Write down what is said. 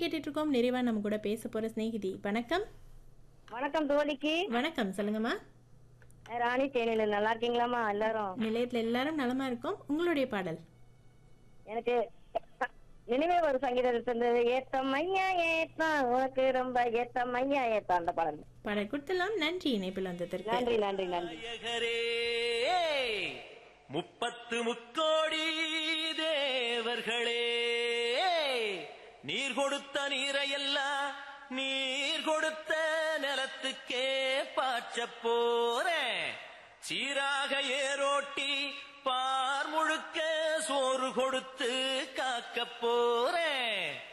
கேட்டுட்டு இருக்கோம் நிறைவா நம்ம கூட பேச போற சிநேகிதி வணக்கம் வணக்கம் தோழிக்கு வணக்கம் சொல்லுங்கம்மா ராணி தேனியில நல்லா இருக்கீங்களாம்மா எல்லாரும் நிலையத்துல எல்லாரும் நலமா இருக்கோம் உங்களுடைய பாடல் எனக்கு நினைவே ஒரு சங்கீதத்தை தந்தது ஏத்தம் ஐயா ஏத்தம் உனக்கு ரொம்ப ஏத்தம் ஐயா ஏத்தம் அந்த பாடல் பாடல் கொடுத்தலாம் நன்றி இணைப்பில் வந்ததற்கு நன்றி நன்றி நன்றி நாயகரே முப்பத்து முக்கோடி தேவர்களே நீர் கொடுத்த நீரையெல்லாம் நீர் கொடுத்த நிலத்துக்கே பாய்ச்சப் போறேன் சீராக ஏரோட்டி பார் முழுக்க சோறு கொடுத்து காக்கப் போறேன்